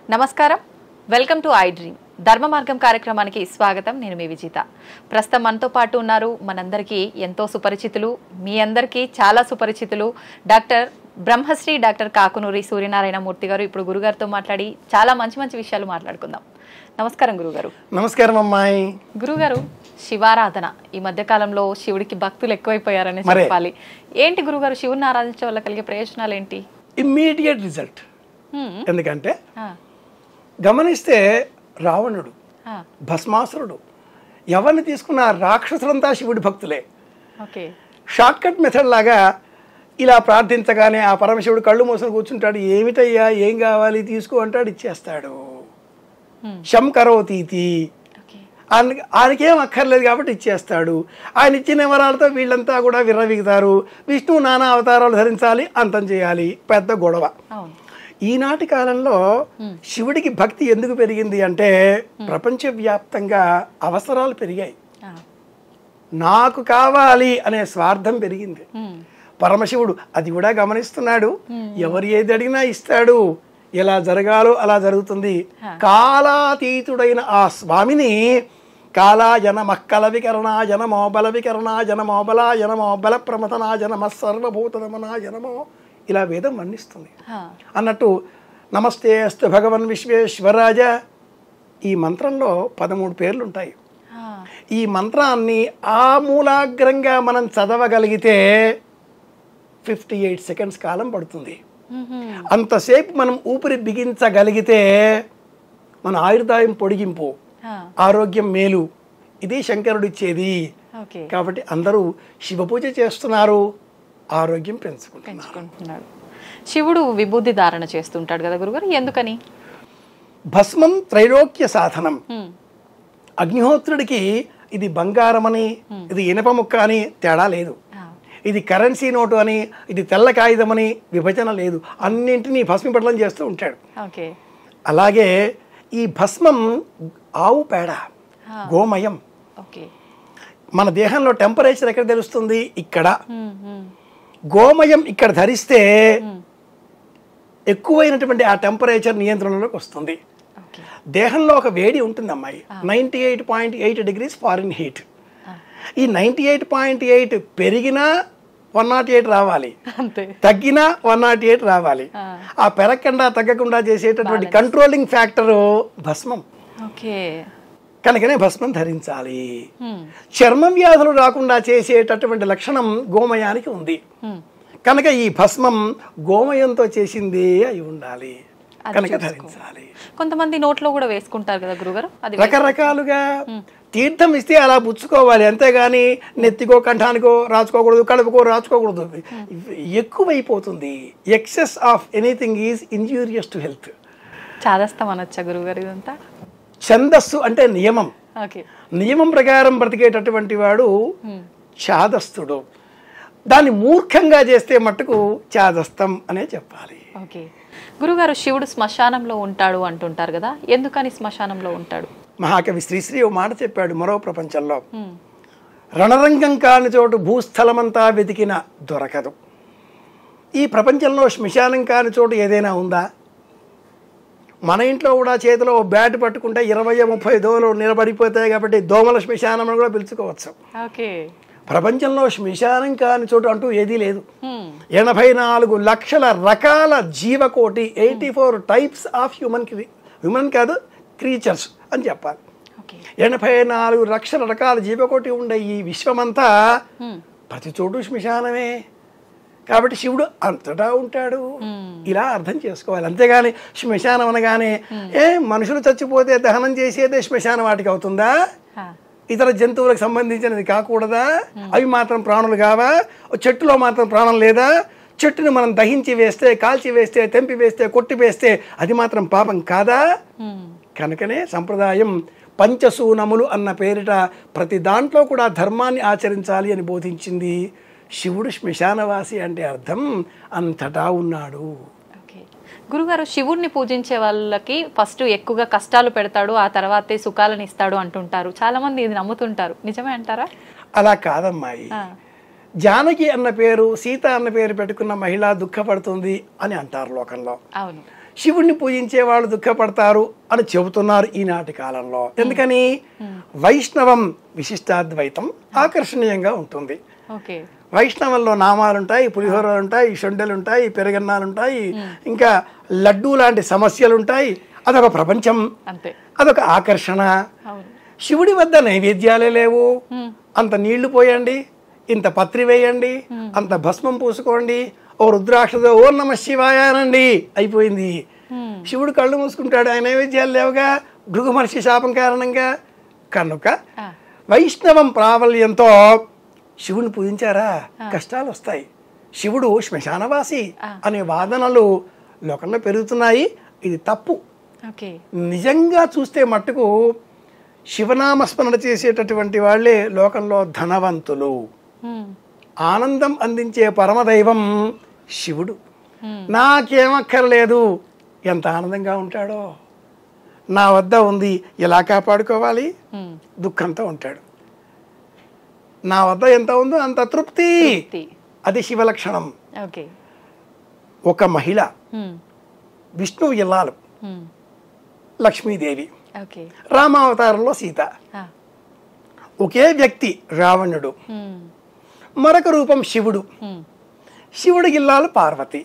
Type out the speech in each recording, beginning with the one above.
నమస్కారం welcome to I dream ధర్మ మార్గం కార్యక్రమానికి స్వాగతం నేను మీ విజిత ప్రస్తుతం మనతో పాటు ఉన్నారు మనందరికీ ఎంతో సుపరిచితులు మీ అందరికీ చాలా సుపరిచితులు డాక్టర్ బ్రహ్మశ్రీ డాక్టర్ కాకునూరి సూర్యనారాయణ మూర్తి గారు ఇప్పుడు గురుగారితో మాట్లాడి చాలా మంచి మంచి విషయాలు మాట్లాడుకుందాం నమస్కారం గురుగారు నమస్కారం అమ్మాయి గురుగారు శివారాధన ఈ మధ్య కాలంలో శివుడికి భక్తులు ఎక్కువైపోయారని మరే. చెప్పాలి ఏంటి గురుగారు శివుని ఆరాధించడం వల్ల కలిగే ప్రయోజనాలు ఏంటి ఇమ్మీడియట్ రిజల్ట్ హ్మ్. ఎందుకంటే ఆ, గమనిస్తే రావణుడు ఆ, భస్మాసురుడు ఎవరిని తీసుకున్న రాక్షసులంతా శివుడి భక్తులే ఓకే షార్ట్ కట్ మెథడ్ లాగా ఇలా ప్రార్థించగానే ఆ పరమశివుడు కళ్ళు మూసుకొని కూర్చుంటాడు ఏమిటయ్యా ఏం కావాలి తీసుకో అంటాడు ఇచ్చేస్తాడు హ్మ్. శం కరోతీతి ఓకే ఆయన ఆయనకేం అక్కర్లేదు కాబట్టి ఇచ్చేస్తాడు ఆయన ఇచ్చిన వరాలతో వీళ్ళంతా కూడా విర్రవీగుతారు విష్ణువు నానా అవతారాలు ధరించాలి అంతం చేయాలి పెద్ద గొడవ అవును ఈనాటి కాలంలో శివుడికి భక్తి ఎందుకు పెరిగింది అంటే ప్రపంచవ్యాప్తంగా అవసరాలు పెరిగాయి ఆ, నాకు కావాలి అనే స్వార్థం పెరిగింది హ్మ్. పరమశివుడు అది కూడా గమనిస్తున్నాడు ఎవరు ఏది అడిగినా ఇస్తాడు ఎలా జరగాలో అలా జరుగుతుంది కాలాతీతుడైన ఆ స్వామిని కాలా జన మక్కల వికరణ జనమో బల వికరణ జనమో బల జనమో బల ప్రమథన జనమ సర్వభూతనమన జనమో ఇలా వేదం వర్ణిస్తుంది ఆ, అన్నట్టు నమస్తే అస్తు భగవన్ విశ్వేశ్వరాజ ఈ మంత్రంలో పదమూడు పేర్లు ఉంటాయి ఆ, ఈ మంత్రాన్ని ఆమూలాగ్రంగా మనం చదవగలిగితే ఫిఫ్టీ ఎయిట్ సెకండ్స్ కాలం పడుతుంది మ్హూ. అంతసేపు మనం ఊపిరి బిగించగలిగితే మన ఆయుర్దాయం పొడిగింపు ఆ, ఆరోగ్యం మేలు ఇది శంకరుడు ఇచ్చేది ఓకే కాబట్టి అందరూ శివ పూజ చేస్తున్నారు ఆరోగ్యం పెంచుకుంటున్నారు పెంచుకుంటున్నాడు శివుడు విభూతి ధారణ చేస్తుంటాడు కదా గురుగారు ఎందుకని భస్మం త్రైలోక్య సాధనం హ్మ్. అగ్నిహోత్రుడికి ఇది బంగారమని ఇది ఇనప ముక్క అని తేడా లేదు ఆ, ఇది కరెన్సీ నోటు అని ఇది తెల్ల కాగితం అని విభజన లేదు అన్నింటినీ భస్మపటలం చేస్తూ ఉంటాడు ఓకే అలాగే ఈ భస్మం ఆవు పేడ ఆ. గోమయం ఓకే మన దేహంలో టెంపరేచర్ ఎక్కడ తెలుస్తుంది ఇక్కడ హ్మ్, హ్మ్. గోమయం ఇక్కడ ధరిస్తే ఎక్కువైనటువంటి ఆ టెంపరేచర్ నియంత్రణలోకి వస్తుంది ఓకే దేహంలో ఒక వేడి ఉంటుంది అమ్మాయి ninety eight point eight degrees Fahrenheit ఆ, ఈ నైంటీ ఎయిట్ పాయింట్ ఎయిట్ పెరిగినా వన్ నాట్ ఎయిట్ రావాలి అంతే తగ్గినా వన్ నాట్ ఎయిట్ రావాలి ఆ. ఆ పెరగకుండా తగ్గకుండా చేసేటటువంటి కంట్రోలింగ్ ఫ్యాక్టరు భస్మం ఓకే కనుకనే భస్మం ధరించాలి హ్మ్, చర్మం వ్యాధులు రాకుండా చేసేటటువంటి లక్షణం గోమయానికి ఉంది హ్మ్. కనుక ఈ భస్మం గోమయంతో చేసిందే అయి ఉండాలి కనుక ధరించాలి కొంతమంది నోట్లో కూడా వేసుకుంటారు కదా గురుగారు అది రకరకాలుగా తీర్థం ఇస్తే అలా పుచ్చుకోవాలి అంతేగాని నెత్తికో కంఠానికో రాచుకోకూడదు కడుపుకో రాచుకోకూడదు ఎక్కువైపోతుంది excess of anything is injurious to health చాదస్తాం అనొచ్చా గురుగారు ఇదంతా ఛందస్సు అంటే నియమం ఓకే నియమం ప్రకారం బ్రతికేటటువంటి వాడు ఛాదస్తుడు దాన్ని మూర్ఖంగా చేస్తే మట్టుకు ఛాదస్తం అనే చెప్పాలి ఓకే గురుగారు శివుడు శ్మశానంలో ఉంటాడు అంటుంటారు కదా ఎందుకని శ్మశానంలో ఉంటాడు మహాకవి శ్రీశ్రీ ఓ మాట చెప్పాడు మరో ప్రపంచంలో హ్మ్, రణరంగం కాని చోటు భూస్థలమంతా వెతికిన దొరకదు ఈ ప్రపంచంలో శ్మశానం కాని చోటు ఏదైనా ఉందా మన ఇంట్లో కూడా చేతిలో ఓ బ్యాట్ పట్టుకుంటే ఇరవై ముప్పై దోమలు నిలబడిపోతాయి కాబట్టి దోమల శ్మశానం అని కూడా పిలుచుకోవచ్చు ఓకే ప్రపంచంలో శ్మశానం కాని చోటు అంటూ ఏదీ లేదు హ్మ్, ఎనభై నాలుగు లక్షల రకాల జీవకోటి eighty four types of human human కాదు క్రీచర్స్ అని చెప్పాలి ఓకే ఎనభై నాలుగు లక్షల రకాల జీవకోటి ఉండే ఈ విశ్వమంతా హ్మ్, ప్రతి చోటు శ్మశానమే కాబట్టి శివుడు అంతటా ఉంటాడు ఇలా అర్థం చేసుకోవాలి అంతేగాని శ్మశానం అనగానే ఏ మనుషులు చచ్చిపోతే దహనం చేసేదే శ్మశాన వాటికి అవుతుందా ఆ, ఇతర జంతువులకు సంబంధించినది కాకూడదా అవి మాత్రం ప్రాణులు కావా ఓ చెట్టులో మాత్రం ప్రాణం లేదా చెట్టుని మనం దహించి వేస్తే కాల్చి వేస్తే తెంపి వేస్తే కొట్టి వేస్తే అది మాత్రం పాపం కాదా హ్మ్, కనుకనే సంప్రదాయం పంచసూనములు అన్న పేరిట ప్రతి దాంట్లో కూడా ధర్మాన్ని ఆచరించాలి అని బోధించింది శివుడు శ్మశానవాసి అంటే అర్థం అంతటా ఉన్నాడు ఓకే గురుగారు శివుడిని పూజించే వాళ్ళకి ఫస్ట్ ఎక్కువగా కష్టాలు పెడతాడు ఆ తర్వాతే సుఖాలను ఇస్తాడు అంటుంటారు చాలా మంది ఇది నమ్ముతుంటారు నిజమే అంటారా అలా కాదమ్మాయి ఆ, జానకి అన్న పేరు సీత అన్న పేరు పెట్టుకున్న మహిళ దుఃఖపడుతుంది అని అంటారు లోకంలో అవును శివుణ్ణి పూజించే వాళ్ళు దుఃఖపడతారు అని చెబుతున్నారు ఈనాటి కాలంలో ఎందుకని వైష్ణవం విశిష్టాద్వైతం ఆకర్షణీయంగా ఉంటుంది ఓకే వైష్ణవంలో నామాలు ఉంటాయి పులిహోరలు ఉంటాయి షొండెలు ఉంటాయి పెరగన్నాలు ఉంటాయి ఇంకా లడ్డూ లాంటి సమస్యలు ఉంటాయి అదొక ప్రపంచం అంతే అదొక ఆకర్షణ అవును శివుడి వద్ద నైవేద్యాలే లేవు అంత నీళ్లు పోయండి ఇంత పత్రి వేయండి అంత భస్మం పూసుకోండి ఓ రుద్రాక్షతో ఓ నమ శివాయ అనండి అయిపోయింది శివుడు కళ్ళు మూసుకుంటాడు ఆయన నైవేద్యాలు లేవుగా భృగు మహర్షి శాపం కారణంగా కనుక ఆ. వైష్ణవం ప్రాబల్యంతో శివుని పూజించారా కష్టాలు వస్తాయి శివుడు శ్మశానవాసి అనే వాదనలు లోకంలో పెరుగుతున్నాయి ఇది తప్పు ఓకే నిజంగా చూస్తే మట్టుకు శివనామస్మరణ చేసేటటువంటి వాళ్ళే లోకంలో ధనవంతులు ఉమ్. ఆనందం అందించే పరమదైవం శివుడు నాకేమక్కర్లేదు ఎంత ఆనందంగా ఉంటాడో నా వద్ద ఉంది ఎలా కాపాడుకోవాలి ఉమ్. దుఃఖంతో ఉంటాడు నా వద్ద ఎంత ఉందో అంత తృప్తి తృప్తి. అది శివలక్షణం ఓకే ఒక మహిళ ఉమ్. విష్ణువు ఇల్లాలు ఉమ్. లక్ష్మీదేవి ఓకే రామావతారంలో సీత ఆ. ఒకే వ్యక్తి రావణుడు ఉమ్. మరొక రూపం శివుడు ఉమ్. శివుడి గిల్లాలు పార్వతి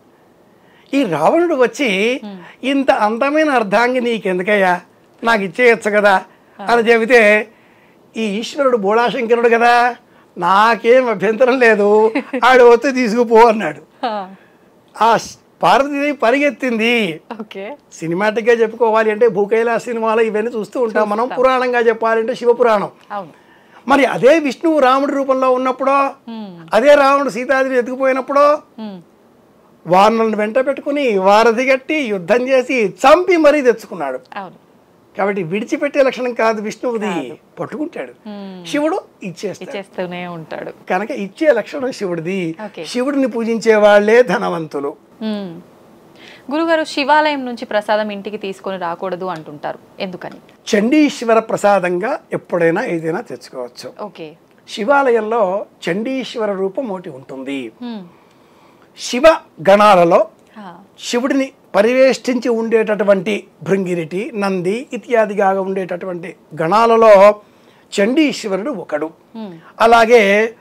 ఈ రావణుడు వచ్చి ఇంత అందమైన అర్ధాంగి నీకెందుకయ్యా నాకు ఇచ్చేయచ్చు కదా అని చెబితే ఈ ఈశ్వరుడు బోళాశంకరుడు కదా నాకేం అభ్యంతరం లేదు ఆడు వచ్చి తీసుకుపో అన్నాడు ఆ. ఆ పార్వతీదేవి పరిగెత్తింది ఓకే సినిమాటిక్గా చెప్పుకోవాలి అంటే భూకైలాస సినిమాలు ఇవన్నీ చూస్తూ ఉంటాం మనం పురాణంగా చెప్పాలంటే శివపురాణం అవును మరి అదే విష్ణువు రాముడి రూపంలో ఉన్నప్పుడో ఉమ్. అదే రావణుడు సీతాదేవిని ఎత్తుకుపోయినప్పుడో ఉమ్. వానలను వెంట పెట్టుకుని వారధి కట్టి యుద్ధం చేసి చంపి మరీ తెచ్చుకున్నాడు అవును కాబట్టి విడిచిపెట్టే లక్షణం కాదు విష్ణువుది పట్టుకుంటాడు శివుడు ఇచ్చేస్తాడు ఇచ్చేస్తూనే ఉంటాడు కనుక ఇచ్చే లక్షణం శివుడిది ఓకే. శివుడిని పూజించే వాళ్ళే ధనవంతులు ఉమ్. గురుగారు శివాలయం నుంచి ప్రసాదం ఇంటికి తీసుకొని రాకూడదు అంటుంటారు ఎందుకని చండీశ్వర ప్రసాదంగా ఎప్పుడైనా ఏదైనా తెచ్చుకోవచ్చు ఓకే శివాలయంలో చండీశ్వర రూపం ఒకటి ఉంటుంది ఉమ్. శివ గణాలలో ఆ. శివుడిని పరివేష్టించి ఉండేటటువంటి భృంగిరిటి నంది ఇత్యాదిగా ఉండేటటువంటి గణాలలో చండీశ్వరుడు ఒకడు ఉమ్. అలాగే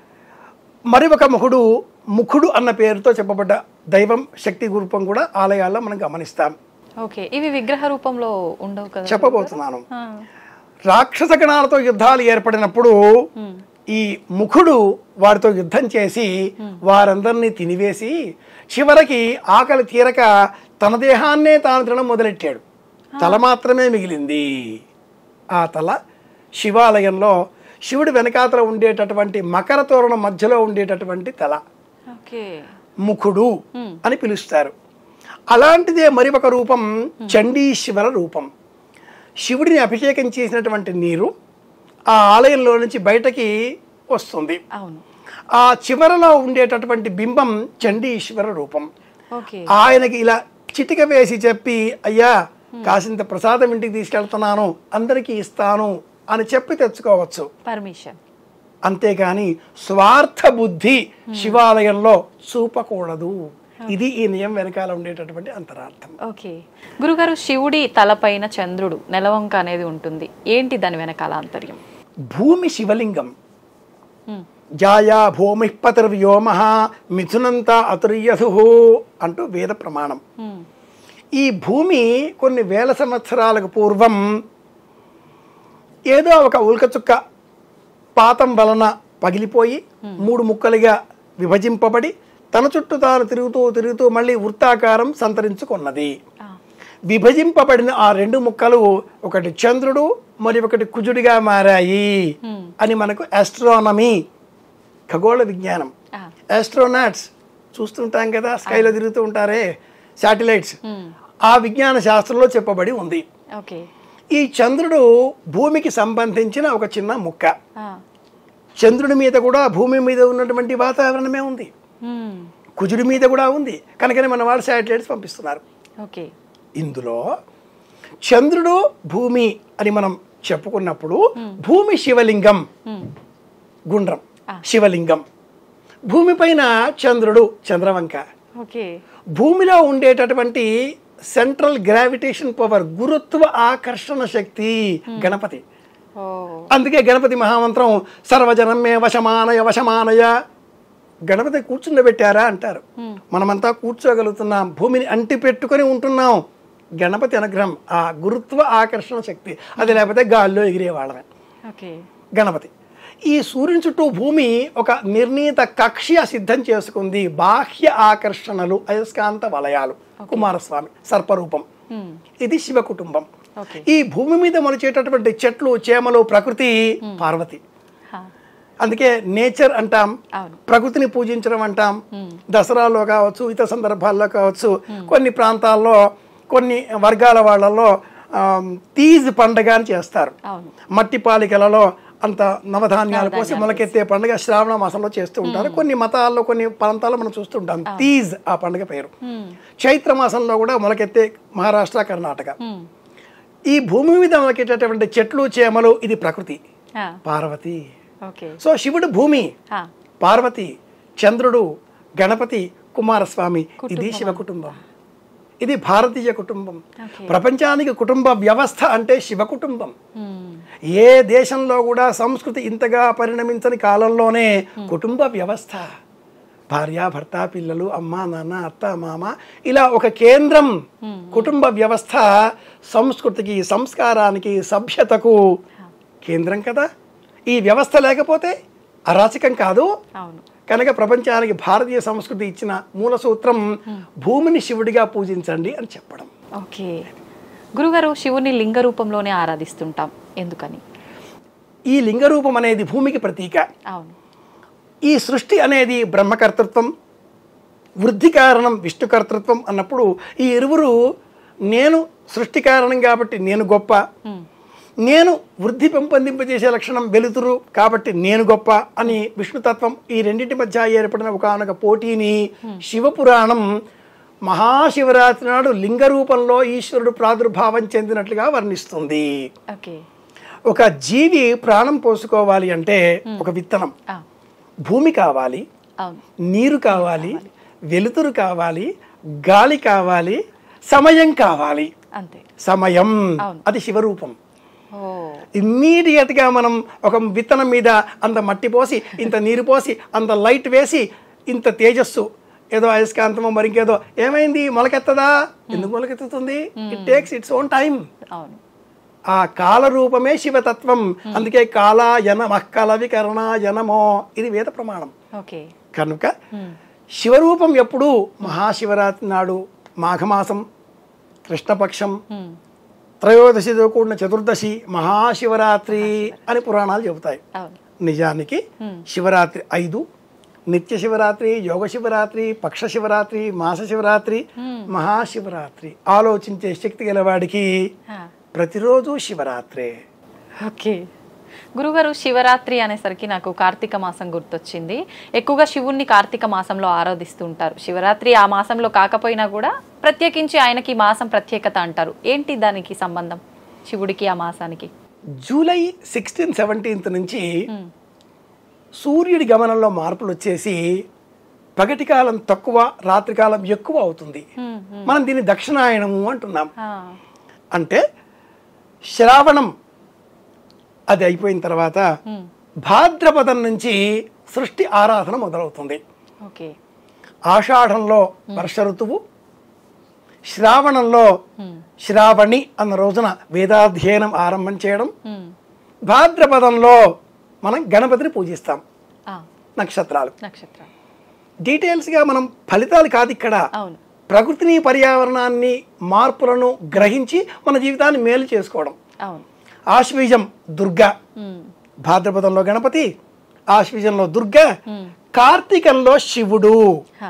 మరి ఒక ముఖుడు ముఖుడు అన్న పేరుతో చెప్పబడ్డ దైవం శక్తి రూపం కూడా ఆలయాల్లో మనం గమనిస్తాం ఓకే ఇవి విగ్రహ రూపంలో ఉండవు కదా చెప్పబోతున్నాను ఆ. రాక్షస గణాలతో యుద్ధాలు ఏర్పడినప్పుడు ఉమ్. ఈ ముఖుడు వారితో యుద్ధం చేసి వారందరినీ తినివేసి చివరికి ఆకలి తీరక తన దేహాన్నే తాను తినడం మొదలెట్టాడు తల మాత్రమే మిగిలింది ఆ తల శివాలయంలో శివుడి వెనకాతల ఉండేటటువంటి మకర తోరణం మధ్యలో ఉండేటటువంటి తల ఓకే ముఖుడు అని పిలుస్తారు అలాంటిదే మరి ఒక రూపం చండీశ్వర రూపం శివుడిని అభిషేకం చేసినటువంటి నీరు ఆ ఆలయంలో నుంచి బయటకి వస్తుంది అవును ఆ చివరలో ఉండేటటువంటి బింబం చండీశ్వర రూపం ఓకే ఆయనకి ఇలా చిటిక వేసి చెప్పి అయ్యా కాసింత ప్రసాదం ఇంటికి తీసుకెళ్తున్నాను అందరికీ ఇస్తాను అని చెప్పి తెచ్చుకోవచ్చు పర్మిషన్ అంతేగాని స్వార్థ బుద్ధి శివాలయంలో చూపకూడదు ఇది ఈ నియం వెనకాల ఉండేటటువంటి అంతరార్థం ఓకే గురుగారు శివుడి తలపైన చంద్రుడు నెలవంక అనేది ఉంటుంది ఏంటి దాని వెనకాల ఆంతర్యం భూమి శివలింగం ఉమ్. జాయా భూమి పతిర్వ్యోమ మిథునంత అతుర్యధు అంటూ వేద ప్రమాణం ఉమ్. ఈ భూమి కొన్ని వేల సంవత్సరాలకు పూర్వం ఏదో ఒక ఉల్క చుక్క పాతం వలన పగిలిపోయి మూడు ముక్కలుగా విభజింపబడి తన చుట్టూ తాను తిరుగుతూ తిరుగుతూ మళ్ళీ వృత్తాకారం సంతరించుకున్నది ఆ. విభజింపబడిన ఆ రెండు ముక్కలు ఒకటి చంద్రుడు మరి ఒకటి కుజుడిగా మారాయి అని మనకు ఆస్ట్రానమీ ఖగోళ విజ్ఞానం ఆ. ఆస్ట్రోనాట్స్ చూస్తుంటాం కదా స్కైలో తిరుగుతూ ఉంటారే శాటిలైట్స్ ఉమ్. ఆ విజ్ఞాన శాస్త్రంలో చెప్పబడి ఉంది ఓకే ఈ చంద్రుడు భూమికి సంబంధించిన ఒక చిన్న ముక్క ఆ. చంద్రుడి మీద కూడా భూమి మీద ఉన్నటువంటి వాతావరణమే ఉంది ఉమ్. కుజుడి మీద కూడా ఉంది కనుకనే మన వాళ్ళు శాటిలైట్స్ పంపిస్తున్నారు ఓకే ఇందులో చంద్రుడు భూమి అని మనం చెప్పుకున్నప్పుడు భూమి శివలింగం ఉమ్. గుండ్రం శివలింగం భూమిపైన చంద్రుడు చంద్రవంక ఓకే భూమిలో ఉండేటటువంటి సెంట్రల్ గ్రావిటేషన్ పవర్ గురుత్వ ఆకర్షణ శక్తి గణపతి ఓ అందుకే గణపతి మహామంత్రం సర్వజనమే వశమానయ వశమానయ గణపతి కూర్చుండబెట్టారా అంటారు మనమంతా కూర్చోగలుగుతున్నాం భూమిని అంటి పెట్టుకొని ఉంటున్నాం గణపతి అనుగ్రహం ఆ గురుత్వ ఆకర్షణ శక్తి అది లేకపోతే గాల్లో ఎగిరే వాళ్ళమే ఓకే గణపతి ఈ సూర్యుని చుట్టూ భూమి ఒక నిర్ణీత కక్ష్య సిద్ధం చేసుకుంది బాహ్య ఆకర్షణలు అయస్కాంత వలయాలు కుమారస్వామి సర్పరూపం ఇది శివ కుటుంబం ఓకే ఈ భూమి మీద మొలిచేటటువంటి చెట్లు చేమలు ప్రకృతి పార్వతి హా. అందుకే నేచర్ అంటాం అవును ప్రకృతిని పూజించడం అంటాం దసరాలో కావచ్చు ఇతర సందర్భాల్లో కావచ్చు కొన్ని ప్రాంతాల్లో కొన్ని వర్గాల వాళ్ళలో ఆమ్, తీజ్ పండగ అని చేస్తారు అవును మట్టి పాలికలలో అంత నవధాన్యాలు పోసి మొలకెత్తే పండుగ శ్రావణ మాసంలో చేస్తూ ఉంటారు కొన్ని మతాల్లో కొన్ని ప్రాంతాల్లో మనం చూస్తుంటాం తీజ్ ఆ పండుగ పేరు చైత్ర మాసంలో కూడా మొలకెత్తే మహారాష్ట్ర కర్ణాటక మ్మ్. ఈ భూమి మీద మొలకెట్టేటువంటి చెట్లు చేమలు ఇది ప్రకృతి హా. పార్వతి ఓకే సో శివుడు భూమి హా. పార్వతి చంద్రుడు గణపతి కుమారస్వామి ఇది శివ కుటుంబం ఇది భారతీయ కుటుంబం ఓకే. ప్రపంచానికి కుటుంబ వ్యవస్థ అంటే శివ కుటుంబం మ్మ్. ఏ దేశంలో కూడా సంస్కృతి ఇంతగా పరిణమించని కాలంలోనే కుటుంబ వ్యవస్థ భార్య భర్త పిల్లలు అమ్మ నాన్న అత్త మామ ఇలా ఒక కేంద్రం కుటుంబ వ్యవస్థ సంస్కృతికి సంస్కారానికి సభ్యతకు కేంద్రం కదా ఈ వ్యవస్థ లేకపోతే అరాచకం కాదు అవును కనుక ప్రపంచానికి భారతీయ సంస్కృతి ఇచ్చిన మూల సూత్రం భూమిని శివుడిగా పూజించండి అని చెప్పడం ఓకే గురుగారు శివుని లింగ రూపంలోనే ఆరాధిస్తుంటాం ఎందుకని ఈ లింగ రూపం అనేది భూమికి ప్రతీక అవును ఈ సృష్టి అనేది బ్రహ్మకర్తృత్వం వృద్ధి కారణం విష్ణు కర్తృత్వం అన్నప్పుడు ఈ ఇరువురు నేను సృష్టి కారణం కాబట్టి నేను గొప్ప నేను వృద్ధి పెంపొందింపజేసే లక్షణం వెలుతురు కాబట్టి నేను గొప్ప అని విష్ణుతత్వం ఈ రెండింటి మధ్య ఏర్పడిన ఒకనొక పోటీని శివపురాణం మహాశివరాత్రి నాడు లింగ రూపంలో ఈశ్వరుడు ప్రాదుర్భావం చెందినట్లుగా వర్ణిస్తుంది ఓకే ఒక జీవి ప్రాణం పోసుకోవాలి అంటే ఒక విత్తనం ఆ, భూమి కావాలి అవును నీరు కావాలి వెలుతురు కావాలి గాలి కావాలి సమయం కావాలి అంతే సమయం అవును. అది శివరూపం ఓ ఇమ్మీడియట్ గా మనం ఒక విత్తనం మీద అంత మట్టి పోసి ఇంత నీరు పోసి అంత లైట్ వేసి ఇంత తేజస్సు ఏదో అయస్కాంతమో మరింకేదో ఏమైంది మొలకెత్తదా ఎందుకు మొలకెత్తుతుంది it takes its own time అవును ఆ కాల రూపమే శివతత్వం అందుకే కాల యన మక్కల వికరణ యనమో ఇది వేద ప్రమాణం ఓకే కనుక శివరూపం ఎప్పుడు మహాశివరాత్రి నాడు మాఘమాసం కృష్ణపక్షం మ్మ్. త్రయోదశితో కూడిన చతుర్దశి మహాశివరాత్రి అని పురాణాలు చెబుతాయి అవును నిజానికి శివరాత్రి ఐదు నిత్య శివరాత్రి యోగ శివరాత్రి పక్ష శివరాత్రి మాస శివరాత్రి మహాశివరాత్రి ఆలోచించే శక్తి గలవాడికి ఆ, ప్రతిరోజు శివరాత్రే ఓకే గురుగారు శివరాత్రి అనేసరికి నాకు కార్తీక మాసం గుర్తొచ్చింది ఎక్కువగా శివుణ్ణి కార్తీక మాసంలో ఆరాధిస్తూ ఉంటారు శివరాత్రి ఆ మాసంలో కాకపోయినా కూడా ప్రత్యేకించి ఆయనకి ఈ మాసం ప్రత్యేకత అంటారు ఏంటి దానికి సంబంధం శివుడికి ఆ మాసానికి జూలై సిక్స్టీన్ సెవెంటీన్త్ నుంచి సూర్యుడి గమనంలో మార్పులు వచ్చేసి పగటి కాలం తక్కువ రాత్రికాలం ఎక్కువ అవుతుంది మ్మ్, మనం దీన్ని దక్షిణాయనము అంటున్నాం ఆ, అంటే శ్రావణం అది అయిపోయిన తర్వాత మ్మ్. భాద్రపదం నుంచి సృష్టి ఆరాధన మొదలవుతుంది ఓకే ఆషాఢంలో వర్ష ఋతువు శ్రావణంలో శ్రావణి అన్న రోజున వేదాధ్యయనం ఆరంభం చేయడం మ్మ్. భాద్రపదంలో మనం గణపతిని పూజిస్తాం ఆ, నక్షత్రాలు నక్షత్రం డీటెయిల్స్గా మనం ఫలితాలు కాదు ఇక్కడ అవును ప్రకృతిని పర్యావరణాన్ని మార్పులను గ్రహించి మన జీవితాన్ని మేలు చేసుకోవడం అవును ఆశ్వీజం దుర్గ మ్మ్. భాద్రపదంలో గణపతి ఆశ్వీజంలో దుర్గ మ్మ్. కార్తీకంలో శివుడు హా.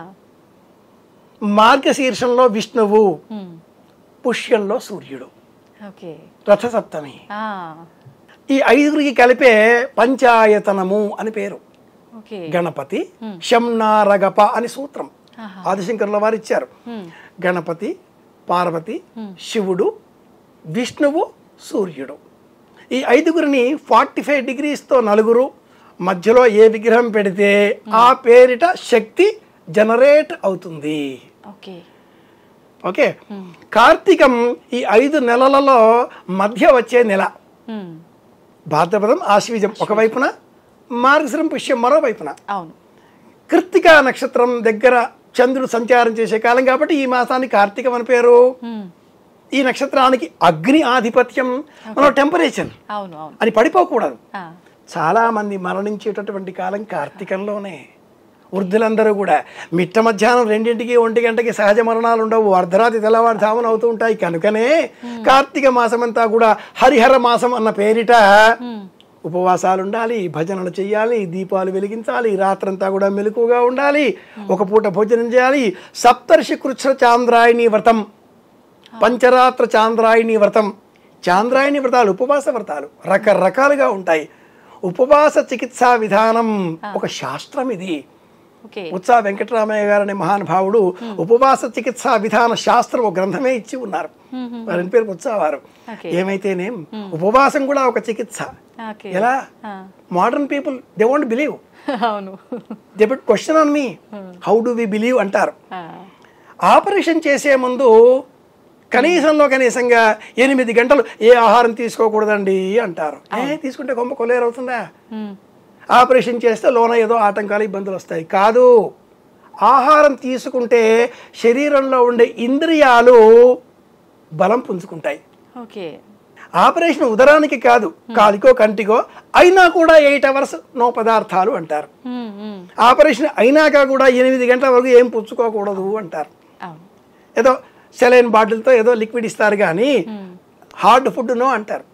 మార్గశీర్షంలో విష్ణువు మ్మ్. పుష్యంలో సూర్యుడు ఓకే రథసప్తమి ఆ, ఈ ఐదుగురికి కలిపే పంచాయతనము అని పేరు ఓకే గణపతి శంనారగప అని సూత్రం ఆహా. ఆదిశంకరుల వారు ఇచ్చారు మ్మ్. గణపతి పార్వతి శివుడు విష్ణువు సూర్యుడు ఈ ఐదుగురిని ఫార్టీ ఫైవ్ డిగ్రీస్తో నలుగురు మధ్యలో ఏ విగ్రహం పెడితే ఆ పేరిట శక్తి జనరేట్ అవుతుంది ఓకే ఓకే కార్తీకం ఈ ఐదు నెలలలో మధ్య వచ్చే నెల ఉమ్, భాద్రపదం ఆశ్వీజం ఒకవైపున మార్గశిరం పుష్యం మరోవైపున అవును కృత్తిక నక్షత్రం దగ్గర చంద్రుడు సంచారం చేసే కాలం కాబట్టి ఈ మాసానికి కార్తీకం అని పేరు ఉమ్, ఈ నక్షత్రానికి అగ్ని ఆధిపత్యం మనం టెంపరేచర్ అవును అవును అని పడిపోకూడదు ఆ, చాలా మంది మరణించేటటువంటి కాలం కార్తీకంలోనే వృద్ధులందరూ కూడా మిట్ట మధ్యాహ్నం రెండింటికి ఒంటి గంటకి సహజ మరణాలు ఉండవు అర్ధరాత్రి తెల్లవారుజామున అవుతూ ఉంటాయి కనుకనే కార్తీక మాసం అంతా కూడా హరిహర మాసం అన్న పేరిట ఉపవాసాలు ఉండాలి భజనలు చేయాలి దీపాలు వెలిగించాలి రాత్రంతా కూడా మెలకుగా ఉండాలి ఒక పూట భోజనం చేయాలి సప్తర్షి కృచ్ఛ చాంద్రాయణి వ్రతం పంచరాత్ర చాంద్రాయణి వ్రతం చాంద్రాయణి వ్రతాలు ఉపవాస వ్రతాలు రకరకాలుగా ఉంటాయి ఉపవాస చికిత్సా విధానం ఒక శాస్త్రం ఇది ఓకే ఉత్సా వెంకటరామయ్య గారు అనే మహానుభావుడు ఉపవాస చికిత్సా విధాన శాస్త్రం ఒక గ్రంథమే ఇచ్చి ఉన్నారు వారి పేరు ఉత్సావారు Okay. ఏమైతేనేం ఉపవాసం కూడా ఒక చికిత్స ఓకే ఎలా ఆ, modern people they won't believe అవును they but question on me how do we believe అంటారు ఆ, ఆపరేషన్ చేసే ముందు కనీసంలో కనీసంగా ఎనిమిది గంటలు ఏ ఆహారం తీసుకోకూడదండి అంటారు ఏ తీసుకుంటే కొమ్మ కొల్లేరవుతుందా ఉమ్, ఆపరేషన్ చేస్తే లోన ఏదో ఆటంకాలు ఇబ్బందులు వస్తాయి కాదు ఆహారం తీసుకుంటే శరీరంలో ఉండే ఇంద్రియాలు బలం పుంజుకుంటాయి ఓకే ఆపరేషన్ ఉదరానికి కాదు కాలికో కంటికో అయినా కూడా ఎయిట్ అవర్స్ నో పదార్థాలు అంటారు ఉమ్, ఉమ్, ఆపరేషన్ అయినాక కూడా ఎనిమిది గంటల వరకు ఏం పుచ్చుకోకూడదు అంటారు అవును ఏదో సెలైన్ బాటిల్తో ఏదో లిక్విడ్ ఇస్తారు కానీ హార్డ్ ఫుడ్ నో అంటారు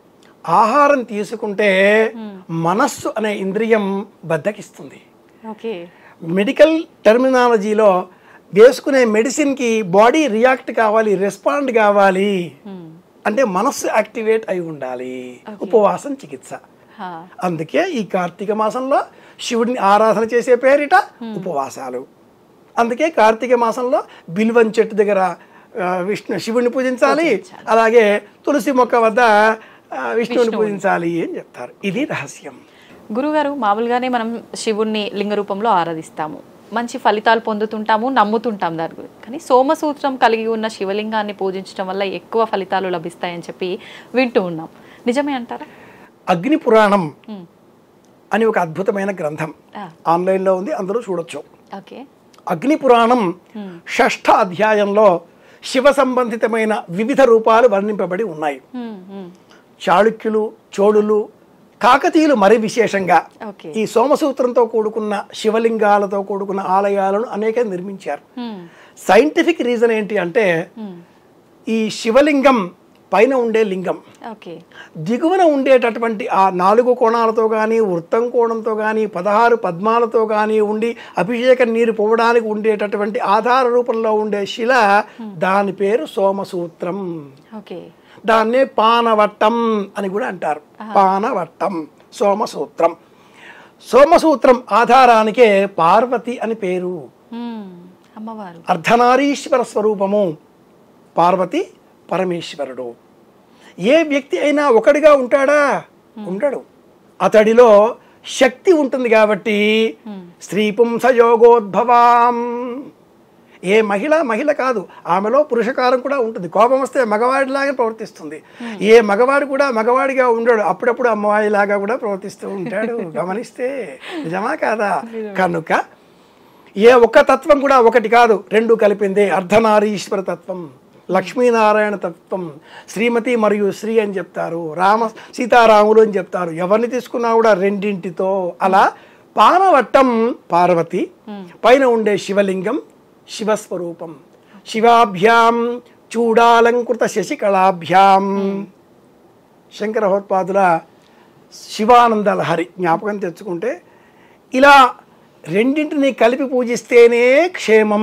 ఆహారం తీసుకుంటే మనస్సు అనే ఇంద్రియం బద్దకిస్తుంది ఓకే మెడికల్ టెర్మినాలజీలో వేసుకునే మెడిసిన్కి బాడీ రియాక్ట్ కావాలి రెస్పాండ్ కావాలి ఉమ్, అంటే మనస్సు యాక్టివేట్ అయి ఉండాలి ఉపవాసం చికిత్స హా, అందుకే ఈ కార్తీక మాసంలో శివుడిని ఆరాధన చేసే పేరిట ఉపవాసాలు అందుకే కార్తీక మాసంలో బిల్వం చెట్టు దగ్గర ఆ, విష్ణు శివుడిని పూజించాలి అలాగే తులసి మొక్క వద్ద ఆ, విష్ణువుని పూజించాలి అని చెప్తారు ఇది రహస్యం గురుగారు మామూలుగానే మనం శివుణ్ణి లింగ రూపంలో ఆరాధిస్తాము మంచి ఫలితాలు పొందుతుంటాము నమ్ముతుంటాం దాని గురించి కానీ సోమసూత్రం కలిగి ఉన్న శివలింగాన్ని పూజించడం వల్ల ఎక్కువ ఫలితాలు లభిస్తాయని చెప్పి వింటూ ఉన్నాం నిజమే అంటారా అగ్ని పురాణం ఉమ్, అని ఒక అద్భుతమైన గ్రంథం ఆ, ఆన్లైన్లో ఉంది అందరూ చూడొచ్చు ఓకే అగ్ని పురాణం షష్ఠ అధ్యాయంలో శివ సంబంధితమైన వివిధ రూపాలు వర్ణింపబడి ఉన్నాయి ఉమ్, ఉమ్, చాళుక్యులు చోళులు కాకతీయులు మరి విశేషంగా ఓకే ఈ సోమసూత్రంతో కూడుకున్న శివలింగాలతో కూడుకున్న ఆలయాలను అనేక నిర్మించారు ఉమ్, సైంటిఫిక్ రీజన్ ఏంటి అంటే ఉమ్, ఈ శివలింగం పైన ఉండే లింగం ఓకే దిగువన ఉండేటటువంటి ఆ నాలుగు కోణాలతో కానీ వృత్తం కోణంతో కానీ పదహారు పద్మాలతో కానీ ఉండి అభిషేక నీరు పోవడానికి ఉండేటటువంటి ఆధార రూపంలో ఉండే శిల దాని పేరు సోమసూత్రం ఓకే దాన్నే పానవట్టం అని కూడా అంటారు పానవట్టం సోమసూత్రం సోమసూత్రం ఆధారానికే పార్వతి అని పేరు ఉమ్, అమ్మవారు అర్ధనారీశ్వర స్వరూపము పార్వతి పరమేశ్వరుడు ఏ వ్యక్తి అయినా ఒకడిగా ఉంటాడా ఉండడు అతడిలో శక్తి ఉంటుంది కాబట్టి స్త్రీ పుంసయోగోద్భవాం ఏ మహిళ మహిళ కాదు ఆమెలో పురుషకారం కూడా ఉంటుంది కోపం వస్తే మగవాడిలాగా ప్రవర్తిస్తుంది ఏ మగవాడు కూడా మగవాడిగా ఉండడు అప్పుడప్పుడు అమ్మవాడిలాగా కూడా ప్రవర్తిస్తూ ఉంటాడు గమనిస్తే నిజమా కాదా కనుక ఏ ఒక్క తత్వం కూడా ఒకటి కాదు రెండు కలిపిందే అర్ధనారీశ్వర తత్వం లక్ష్మీనారాయణ తత్వం శ్రీమతి మరియు శ్రీ అని చెప్తారు రామ సీతారాములు అని చెప్తారు ఎవరిని తీసుకున్నా కూడా రెండింటితో అలా పానవట్టం పార్వతి పైన ఉండే శివలింగం శివస్వరూపం శివాభ్యాం చూడాలంకృత శశికళాభ్యాం శంకరహోత్పాదుల శివానంద లహరి జ్ఞాపకం తెచ్చుకుంటే ఇలా రెండింటిని కలిపి పూజిస్తేనే క్షేమం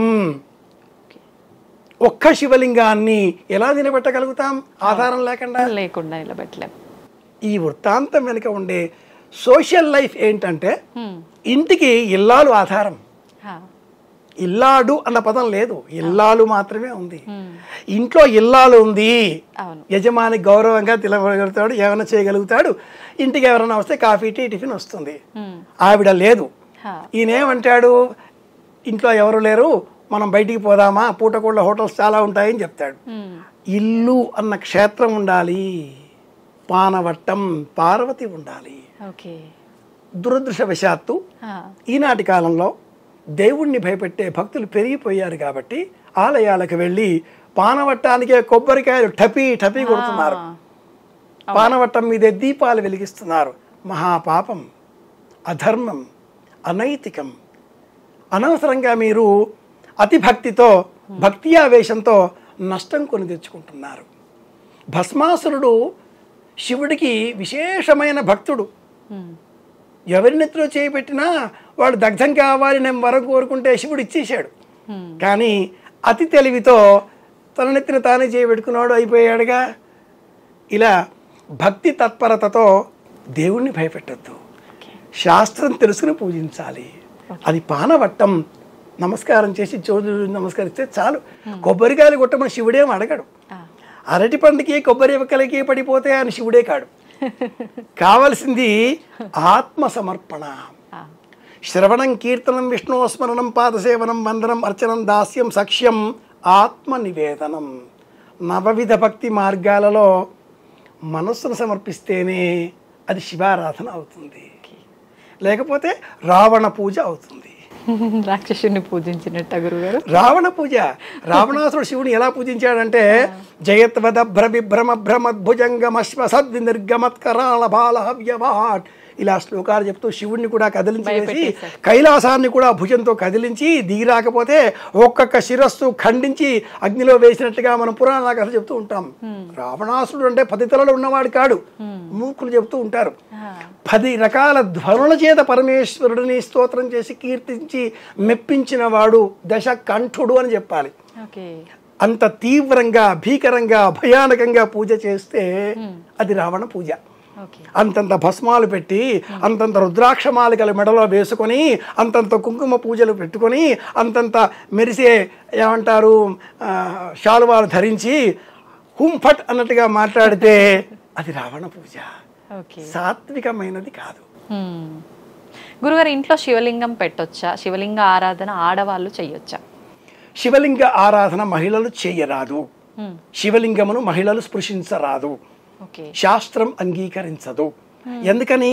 ఒక్క శివలింగాన్ని ఎలా నిలబెట్టగలుగుతాం ఆధారం లేకుండా లేకుండా నిలబెట్టలేం ఈ వృత్తాంతం వెనుక ఉండే సోషల్ లైఫ్ ఏంటంటే ఉమ్, ఇంటికి ఇల్లాలు ఆధారం హా, ఇల్లాడు అన్న పదం లేదు ఇల్లాలు మాత్రమే ఉంది ఉమ్, ఇంట్లో ఇల్లాలు ఉంది అవును యజమాని గౌరవంగా తిలగలుగుతాడు ఏమైనా చేయగలుగుతాడు ఇంటికి ఎవరైనా వస్తే కాఫీ టీ టిఫిన్ వస్తుంది ఉమ్, ఆవిడ లేదు హా, ఈయన ఏమంటాడు ఇంట్లో ఎవరు లేరు మనం బయటికి పోదామా పూటకోళ్ళ హోటల్స్ చాలా ఉంటాయని చెప్తాడు ఉమ్. ఇల్లు అన్న క్షేత్రం ఉండాలి పానవట్టం పార్వతి ఉండాలి ఓకే దురదృష్టవశాత్తు ఆ, ఈనాటి కాలంలో దేవుణ్ణి భయపెట్టే భక్తులు పెరిగిపోయారు కాబట్టి ఆలయాలకు వెళ్ళి పానవట్టానికే కొబ్బరికాయలు టపీ టపీ కొడుతున్నారు పానవట్టం మీదే దీపాలు వెలిగిస్తున్నారు మహాపాపం అధర్మం అనైతికం అనవసరంగా మీరు అతి భక్తితో భక్తి ఆవేశంతో నష్టం కొని తెచ్చుకుంటున్నారు భస్మాసురుడు శివుడికి విశేషమైన భక్తుడు ఉమ్. ఎవరి నెత్తిలో చేపెట్టినా వాడు దగ్ధం కావాలి నేను వరం కోరుకుంటే శివుడు ఇచ్చేశాడు ఉమ్. కానీ అతి తెలివితో తన నెత్తిన తానే చేయబెట్టుకున్నాడు అయిపోయాడుగా ఇలా భక్తి తత్పరతతో దేవుణ్ణి భయపెట్టద్దు ఓకే శాస్త్రం తెలుసుకుని పూజించాలి అది పానవట్టం నమస్కారం చేసి చోదరు నమస్కరిస్తే చాలు కొబ్బరికాయలు కొట్టమని శివుడేం అడగడు ఆ, అరటి పండుకి కొబ్బరి ఒక్కలకి పడిపోతే ఆయన శివుడే కాడు కావలసింది ఆత్మ సమర్పణ ఆ, శ్రవణం కీర్తనం విష్ణుస్మరణం పాదసేవనం వందనం అర్చనం దాస్యం సఖ్యం ఆత్మ నివేదనం నవవిధ భక్తి మార్గాలలో మనస్సును సమర్పిస్తేనే అది శివారాధన అవుతుంది లేకపోతే రావణ పూజ అవుతుంది రాక్షసుని పూజించినట్ట గురుగారు రావణ పూజ రావణాసురుడు శివుని ఎలా పూజించాడంటే జయత్వద భ్ర విభ్రమ భ్రమద్భుజంగమశ్వ సద్వి నిర్గమత్కరాళ బాల హవ్యవాట్ ఇలా శ్లోకాలు చెప్తూ శివుణ్ణి కూడా కదిలించి వేసి భయపెట్టేశారు. కైలాసాన్ని కూడా భుజంతో కదిలించి దిగి రాకపోతే ఒక్కొక్క శిరస్సు ఖండించి అగ్నిలో వేసినట్టుగా మనం పురాణ కథ చెప్తూ ఉంటాం రావణాసురుడు అంటే పది తలలు ఉన్నవాడు కాడు మూర్ఖులు చెప్తూ ఉంటారు ఆ, పది రకాల ధ్వనుల చేత పరమేశ్వరుడిని స్తోత్రం చేసి కీర్తించి మెప్పించిన వాడు దశ కంఠుడు అని చెప్పాలి ఓకే అంత తీవ్రంగా భీకరంగా భయానకంగా పూజ చేస్తే అది రావణ పూజ ఓకే అంతంత భస్మాలు పెట్టి అంతంత రుద్రాక్షమాలికలు మెడలో వేసుకొని అంతంత కుంకుమ పూజలు పెట్టుకొని అంతంత మెరిసే ఏమంటారు ఆ, శాలువాలు ధరించి హుంఫట్ అన్నట్టుగా మాట్లాడితే అది రావణ పూజ ఓకే సాత్వికమైనది కాదు ఉమ్. గురుగారు ఇంట్లో శివలింగం పెట్టొచ్చా శివలింగ ఆరాధన ఆడవాళ్ళు చెయ్యొచ్చా శివలింగ ఆరాధన మహిళలు చేయరాదు ఉమ్. శివలింగమును మహిళలు స్పృశించరాదు ఓకే శాస్త్రం అంగీకరించదు ఎందుకని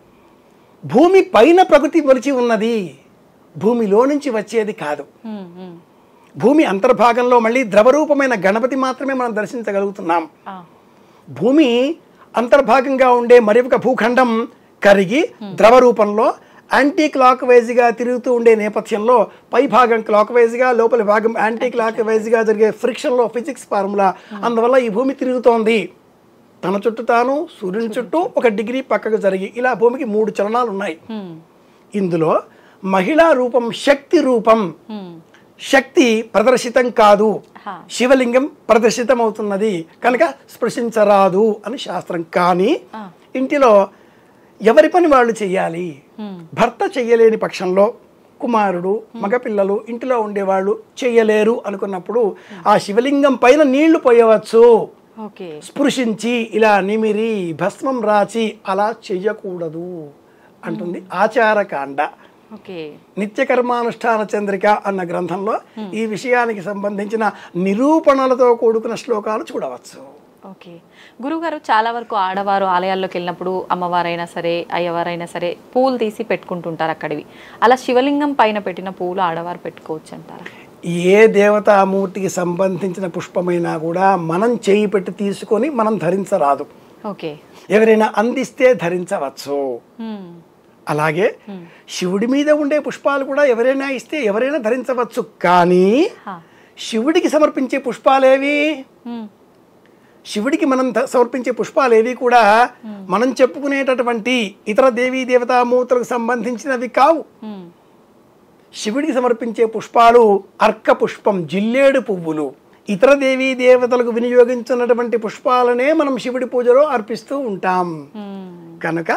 భూమి పైన ప్రకృతి మొలిచి ఉన్నది భూమిలో నుంచి వచ్చేది కాదు ఉమ్, ఉమ్. భూమి అంతర్భాగంలో మళ్ళీ ద్రవరూపమైన గణపతి మాత్రమే మనం దర్శించగలుగుతున్నాం ఆ, భూమి అంతర్భాగంగా ఉండే మరి ఒక భూఖండం కరిగి ద్రవ రూపంలో యాంటీ క్లాక్ వైజ్గా తిరుగుతూ ఉండే నేపథ్యంలో పై భాగం క్లాక్ వైజ్గా లోపలి భాగం యాంటీ క్లాక్ వైజ్గా జరిగే ఫ్రిక్షన్లో ఫిజిక్స్ ఫార్ములా అందువల్ల ఈ భూమి తిరుగుతోంది తన చుట్టూ తాను సూర్యుని చుట్టూ ఒక డిగ్రీ పక్కకు జరిగి ఇలా భూమికి మూడు చలనాలు ఉన్నాయి ఉమ్, ఇందులో మహిళా రూపం శక్తి రూపం ఉమ్. శక్తి ప్రదర్శితం కాదు హా. శివలింగం ప్రదర్శితం అవుతున్నది కనుక స్పృశించరాదు అని శాస్త్రం కానీ ఆ. ఇంటిలో ఎవరి పని వాళ్ళు చెయ్యాలి ఉమ్. భర్త చెయ్యలేని పక్షంలో కుమారుడు మగపిల్లలు ఇంటిలో ఉండేవాళ్ళు చెయ్యలేరు అనుకున్నప్పుడు ఆ శివలింగం పైన నీళ్లు పోయవచ్చు ఓకే స్పృశించి ఇలా నిమిరి భస్మం రాచి అలా చెయ్యకూడదు అంటుంది ఆచారకాండ ఓకే నిత్య కర్మానుష్ఠాన చంద్రిక అన్న గ్రంథంలో ఈ విషయానికి సంబంధించిన నిరూపణలతో కూడుకున్న శ్లోకాలు చూడవచ్చు ఓకే గురుగారు చాలా వరకు ఆడవారు ఆలయాల్లోకి వెళ్ళినప్పుడు అమ్మవారైనా సరే అయ్యవారైనా సరే పూలు తీసి పెట్టుకుంటుంటారు అక్కడివి అలా శివలింగం పైన పెట్టిన పూలు ఆడవారు పెట్టుకోవచ్చు అంటారా ఏ దేవతామూర్తికి సంబంధించిన పుష్పమైనా కూడా మనం చేయి పెట్టి తీసుకొని మనం ధరించరాదు ఓకే ఎవరైనా అందిస్తే ధరించవచ్చు ఉమ్, అలాగే శివుడి మీద ఉండే పుష్పాలు కూడా ఎవరైనా ఇస్తే ఎవరైనా ధరించవచ్చు కానీ హా. శివుడికి సమర్పించే పుష్పాలేవి ఉమ్, శివుడికి మనం ద- సమర్పించే పుష్పాలు ఏవి కూడా మనం చెప్పుకునేటటువంటి ఇతర దేవీ దేవతామూర్తులకు సంబంధించినవి కావు ఉమ్, శివుడికి సమర్పించే పుష్పాలు అర్క పుష్పం జిల్లేడు పువ్వులు ఇతర దేవీ దేవతలకు వినియోగించినటువంటి పుష్పాలనే మనం శివుడి పూజలో అర్పిస్తూ ఉంటాం ఉమ్, కనుక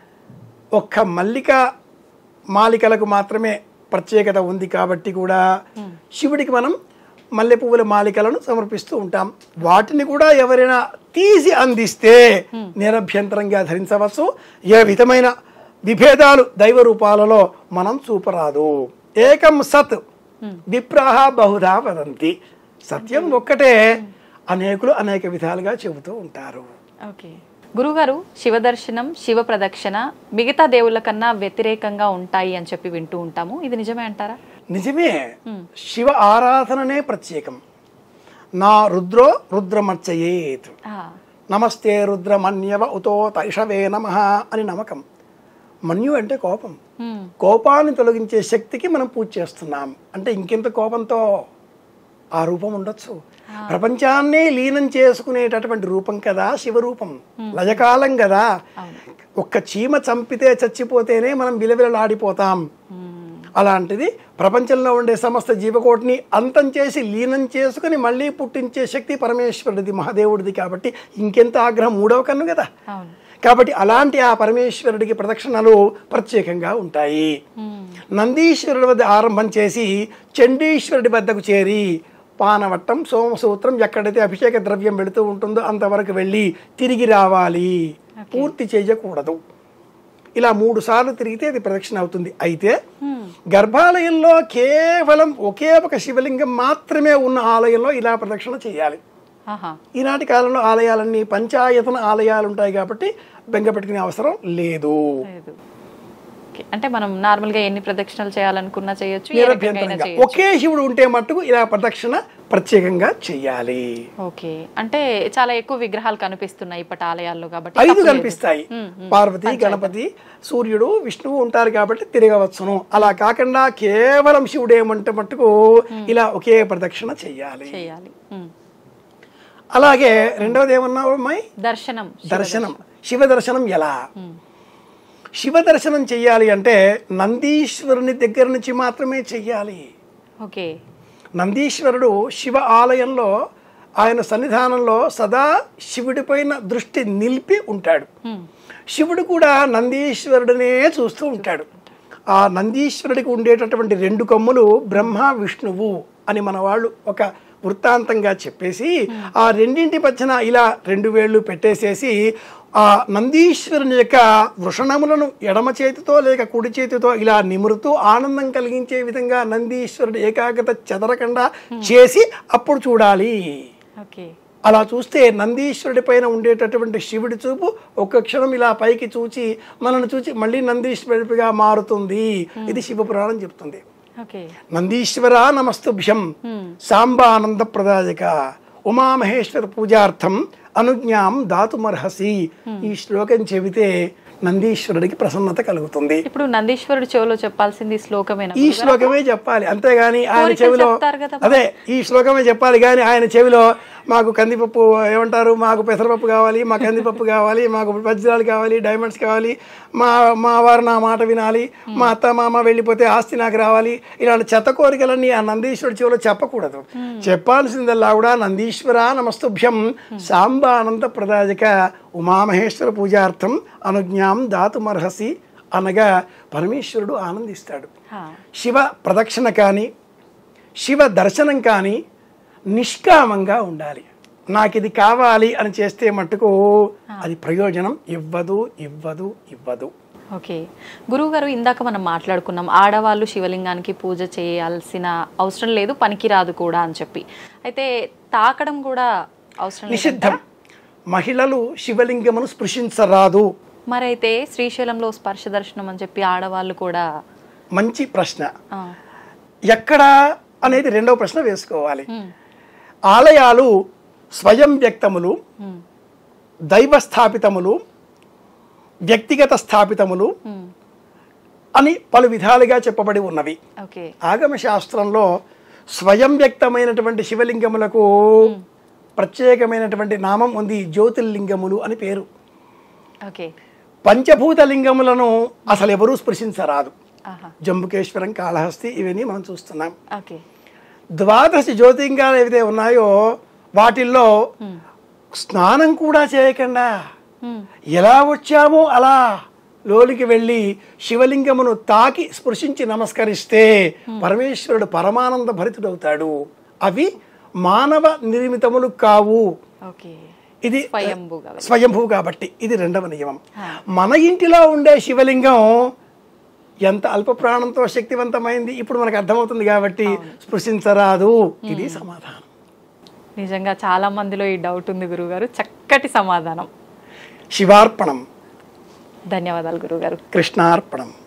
ఒక్క మల్లిక మాలికలకు మాత్రమే ప్రత్యేకత ఉంది కాబట్టి కూడా శివుడికి మనం మల్లె పువ్వుల మాలికలను సమర్పిస్తూ ఉంటాం వాటిని కూడా ఎవరైనా తీసి అందిస్తే నిరభ్యంతరంగా ధరించవచ్చు ఏ విధమైన విభేదాలు దైవ రూపాలలో మనం చూపరాదు ఏకం సత్ విప్రాహ బహుధా వదంతి సత్యం ఒక్కటే అనేకులు అనేక విధాలుగా చెబుతూ ఉంటారు ఓకే గురుగారు శివ దర్శనం శివ ప్రదక్షిణ మిగతా దేవుళ్ళ కన్నా వ్యతిరేకంగా ఉంటాయి అని చెప్పి వింటూ ఉంటాము ఇది నిజమే అంటారా నిజమే శివ ఆరాధననే ప్రత్యేకం నా రుద్రో రుద్రమర్చయేత్ ఆ, నమస్తే రుద్రమన్యవ ఉతో తైషవే నమ అని నమ్మకం మన్యు అంటే కోపం ఉమ్, కోపాన్ని తొలగించే శక్తికి మనం పూజ చేస్తున్నాం అంటే ఇంకెంత కోపంతో ఆ రూపం ఉండొచ్చు ప్రపంచాన్నే లీనం చేసుకునేటటువంటి రూపం కదా శివరూపం లయకాలం కదా ఒక్క చీమ చంపితే చచ్చిపోతేనే మనం విలవిలలాడిపోతాం ఉమ్, అలాంటిది ప్రపంచంలో ఉండే సమస్త జీవకోటిని అంతం చేసి లీనం చేసుకుని మళ్ళీ పుట్టించే శక్తి పరమేశ్వరుడిది మహాదేవుడిది కాబట్టి ఇంకెంత ఆగ్రహం మూడవ కన్ను కదా అవును కాబట్టి అలాంటి ఆ పరమేశ్వరుడికి ప్రదక్షిణలు ప్రత్యేకంగా ఉంటాయి ఉమ్, నందీశ్వరుడి వద్ద ఆరంభం చేసి చండీశ్వరుడి వద్దకు చేరి పానవట్టం సోమసూత్రం ఎక్కడైతే అభిషేక ద్రవ్యం వెళుతూ ఉంటుందో అంతవరకు వెళ్ళి తిరిగి రావాలి పూర్తి చేయకూడదు ఇలా మూడు సార్లు తిరిగితే అది ప్రదక్షిణ అవుతుంది అయితే గర్భాలయంలో కేవలం ఒకే ఒక శివలింగం మాత్రమే ఉన్న ఆలయంలో ఇలా ప్రదక్షిణ చేయాలి ఆహా ఈనాటి కాలంలో ఆలయాలన్నీ పంచాయతన ఆలయాలు ఉంటాయి కాబట్టి బెంగ పెట్టుకునే అవసరం లేదు లేదు ఓకే. అంటే మనం నార్మల్ గా ఎన్ని ప్రదక్షిణలు చేయాలనుకున్నా చేయొచ్చు ఏ రకంగా అయినా నిరభ్యంతరంగా చేయొచ్చు ఒకే శివుడు ఉంటే మట్టుకు ఇలా ప్రదక్షిణ ప్రత్యేకంగా చెయ్యాలి ఓకే అంటే చాలా ఎక్కువ విగ్రహాలు కనిపిస్తున్నాయి ఇప్పటి ఆలయాల్లో కాబట్టి ఐదు తప్పులేదు. కనిపిస్తాయి పార్వతి గణపతి సూర్యుడు విష్ణువు ఉంటారు కాబట్టి తిరగవచ్చును అలా కాకుండా కేవలం శివుడు ఏమంటే మట్టుకు ఇలా ఒకే ప్రదక్షిణ చెయ్యాలి చేయాలి ఉమ్. అలాగే రెండవది ఏమన్నావు అమ్మాయి దర్శనం దర్శనం శివ దర్శనం ఎలా శివ దర్శనం చెయ్యాలి అంటే నందీశ్వరుని దగ్గర నుంచి మాత్రమే చెయ్యాలి ఓకే నందీశ్వరుడు శివ ఆలయంలో ఆయన సన్నిధానంలో సదా శివుడిపైన దృష్టి నిలిపి ఉంటాడు ఉమ్. శివుడు కూడా నందీశ్వరుడినే చూస్తూ ఉంటాడు ఆ నందీశ్వరుడికి ఉండేటటువంటి రెండు కొమ్ములు బ్రహ్మ విష్ణువు అని మన వాళ్ళు ఒక వృత్తాంతంగా చెప్పేసి ఆ రెండింటి మధ్యన ఇలా రెండు వేళ్ళు పెట్టేసేసి ఆ నందీశ్వరుని యొక్క వృషణములను ఎడమ చేతితో లేక కుడి చేతితో ఇలా నిమురుతూ ఆనందం కలిగించే విధంగా నందీశ్వరుడు ఏకాగ్రత చెదరకుండా చేసి అప్పుడు చూడాలి ఓకే అలా చూస్తే నందీశ్వరుడి పైన ఉండేటటువంటి శివుడి చూపు ఒక్క క్షణం ఇలా పైకి చూచి మనల్ని చూచి మళ్ళీ నందీశ్వరుడిగా మారుతుంది ఇది శివపురాణం చెప్తుంది ఓకే నందీశ్వర నమస్తుభ్యం సాంబానంద ప్రదాయక ఉమామహేశ్వర పూజార్థం అనుజ్ఞాం దాతుమర్హసి ఈ శ్లోకం చెబితే నందీశ్వరుడికి ప్రసన్నత కలుగుతుంది ఇప్పుడు నందీశ్వరుడు చెవిలో చెప్పాల్సింది శ్లోకమేనా ఈ శ్లోకమే చెప్పాలి అంతేగాని ఆయన కోరికలు చెవిలో చెప్తారు కదా అదే ఈ శ్లోకమే చెప్పాలి కానీ ఆయన చెవిలో మాకు కందిపప్పు ఏమంటారు మాకు పెసరపప్పు కావాలి మా కందిపప్పు కావాలి మాకు వజ్రాలు కావాలి డైమండ్స్ కావాలి మా మా వారు నా మాట వినాలి మా అత్త మామ వెళ్ళిపోతే ఆస్తి నాకు రావాలి ఇలాంటి చెత్త కోరికలన్నీ ఆ నందీశ్వరుడి చెవిలో చెప్పకూడదు చెప్పాల్సిందల్లా కూడా నందీశ్వర నమస్తుభ్యం సాంబానంద ప్రదాయక ఉమామహేశ్వర పూజార్థం అనుజ్ఞాం దాతుమర్హసి అనగా పరమేశ్వరుడు ఆనందిస్తాడు హా. శివ ప్రదక్షిణ కానీ శివ దర్శనం కానీ నిష్కామంగా ఉండాలి నాకు ఇది కావాలి అని చేస్తే మట్టుకు అది ప్రయోజనం ఇవ్వదు ఇవ్వదు ఇవ్వదు ఓకే గురువు గారు ఇందాక మనం మాట్లాడుకున్నాం ఆడవాళ్ళు శివలింగానికి పూజ చేయాల్సిన అవసరం లేదు పనికిరాదు కూడా అని చెప్పి అయితే తాకడం కూడా అవసరం లేదు నిషిద్ధం మహిళలు శివలింగమును స్పృశించరాదు మరైతే శ్రీశైలంలో స్పర్శ దర్శనం అని చెప్పి ఆడవాళ్ళు కూడా మంచి ప్రశ్న ఆ, ఎక్కడ అనేది రెండవ ప్రశ్న వేసుకోవాలి ఉమ్, ఆలయాలు స్వయం వ్యక్తములు ఉమ్, దైవ స్థాపితములు వ్యక్తిగత స్థాపితములు ఉమ్, అని పలు విధాలుగా చెప్పబడి ఉన్నవి ఓకే ఆగమ శాస్త్రంలో స్వయం వ్యక్తమైనటువంటి శివలింగములకు ప్రత్యేకమైనటువంటి నామం ఉంది జ్యోతిర్లింగములు అని పేరు ఓకే పంచభూత లింగములను అసలు ఎవరూ స్పృశించరాదు ఆహా జంబుకేశ్వరం కాళహస్తి ఇవన్నీ మనం చూస్తున్నాం ఓకే ద్వాదశ జ్యోతిర్లింగాలు ఏవైతే ఉన్నాయో వాటిల్లో స్నానం కూడా చేయకుండా ఉమ్, ఎలా వచ్చామో అలా లోనికి వెళ్ళి శివలింగమును తాకి స్పృశించి నమస్కరిస్తే పరమేశ్వరుడు పరమానంద భరితుడవుతాడు అవి మానవ నిర్మితములు కావు ఓకే ఇది స్వయంభుగా స్వయంభూ కాబట్టి ఇది రెండవ నియమం ఆ. మన ఇంటిలో ఉండే శివలింగం ఎంత అల్ప ప్రాణంతో శక్తివంతమైంది ఇప్పుడు మనకు అర్థమవుతుంది కాబట్టి స్పృశించరాదు ఇది సమాధానం నిజంగా చాలా మందిలో ఈ డౌట్ ఉంది గురుగారు చక్కటి సమాధానం శివార్పణం ధన్యవాదాలు గురుగారు కృష్ణార్పణం